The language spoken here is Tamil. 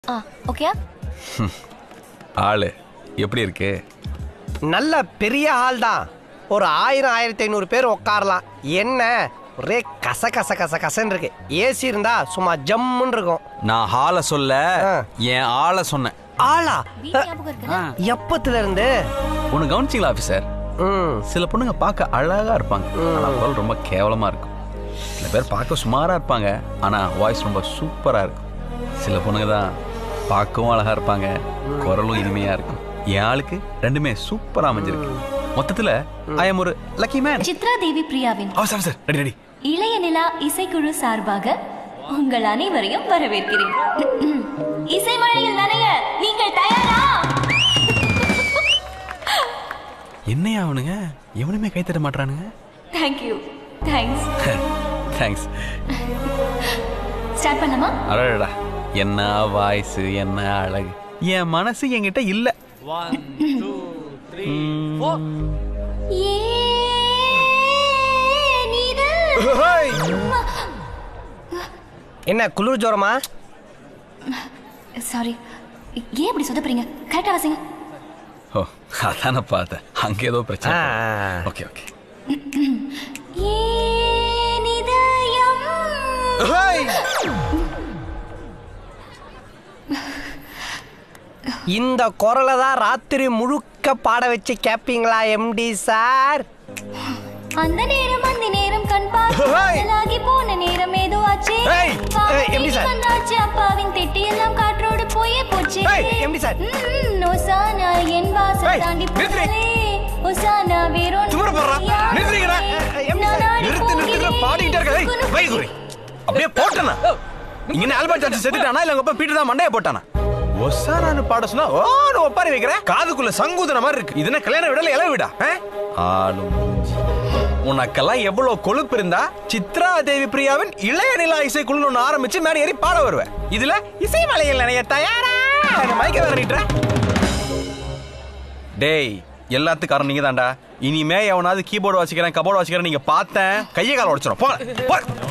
ஆ ஓகேயா ஆளு எப்படி இருக்கு நல்ல பெரிய ஹால் தான் ஒரு ஆயிரம் ஆயிரத்தி ஐநூறு பேர் உட்காரலாம் என்ன ஒரே கச கச கச கசன்னு இருக்கு ஏசி இருந்தா சும்மா ஜம்முன்னு இருக்கும் நான் ஹாலை சொல்ல ஆ. என் ஆளை சொன்னேன் ஆளா வீட்டு ஞாபகம் இருக்குல்ல எப்பத்துல இருந்து ஒன்று கவனிச்சிங்களா ஆஃபீஸர் ம் சில பொண்ணுங்க பார்க்க அழகா இருப்பாங்க ஆனா குரல் ரொம்ப கேவலமா இருக்கும் சில பேர் பார்க்க சுமாரா இருப்பாங்க ஆனா வாய்ஸ் ரொம்ப சூப்பரா இருக்கும் சில பொண்ணுங்க தான் பார்க்கவும் அழகா இருப்பாங்க குரலும் இனிமையா இருக்கும் என் ஆளுக்கு ரெண்டுமே சூப்பரா அமைஞ்சிருக்கு மொத்தத்துல ஐ எம் ஒரு லக்கி மேன் சித்ரா தேவி பிரியாவின் அவசரம் அவசர் ரெடி ரெடி இளைய நிலா இசைக்குழு சார்பாக உங்கள் அனைவரையும் வரவேற்கிறேன் இசை மழையில் நனைய நீங்கள் தயாரா என்னையா அவனுங்க எவனுமே கை தட்ட மாட்டானுங்க தேங்க்யூ தேங்க்ஸ் தேங்க்ஸ் ஸ்டார்ட் பண்ணலாமா அடடா என்ன வாய்ஸ் என்ன அழகு என் மனசு என்கிட்ட இல்ல ஏன் இது? என்ன குளிர் ஜோரமா சாரி ஏன் இப்படி சொதப்புறீங்க கரெக்டா வாசிங்க ஓ அதான பார்த்தேன் அங்க ஏதோ பிரச்சனை ஆ. ஓகே ஓகே ஏன் இதயம் இந்த குரலை தான் ராத்திரி முழுக்க பாட வச்சு கேப்பீங்களா எம்டி சார் அந்த நேரம் அந்த நேரம் கண் ஹேய். பார்க்கலாகி போன நேரம் ஏதோ ஆச்சு ஹேய். ஏய், எப்படி சார்? வந்தாச்சு அப்பாவின் திட்டி எல்லாம் காற்றோடு போயே போச்சு ஏய், எப்படி சார்? ம், ஒசானா என் வாசல் ஏய், தாண்டி நிறுத்துறி. போனாலே ஒசானா வேறொன்று தும்முற போடுறா. யாரே. நிறுத்துறீங்கடா. ஏய், எப்படி சார்? நான் ஆடி நிறுத்து நிறுத்துற போகிறேன். பாடிக்கிட்டே இருக்க ஏய், வை குறி அப்படியே போட்டனா இங்க ஆல்பர்ட் சார்ஜ் செத்துட்டானா இல்ல உங்க அப்பா பீட்டர் தான் மண்டைய போட்டானா ஒசாரான்னு பாட சொன்னா ஓன்னு ஒப்பாரி வைக்கிறேன் காதுக்குள்ள சங்கூதன மாதிரி இருக்கு இது என்ன கல்யாண விடல இளவு விடா ஆளு மூஞ்சி. உனக்கெல்லாம் எவ்வளவு கொழுப்பு இருந்தா சித்ரா தேவி பிரியாவின் இளைய நிலா இசை குழு ஒண்ணு ஆரம்பிச்சு மேலே ஏறி பாட வருவேன் இதுல இசை மலையில் நினைய தயாரா மைக்க வேற நீட்டுற டேய் எல்லாத்துக்கும் காரணம் நீங்க தான்டா இனிமே எவனாவது கீபோர்டு வச்சுக்கிறேன் கபோர்டு வச்சுக்கிறேன் நீங்க பார்த்தேன் கையை கால உடைச்சிடும் போங்க போங்க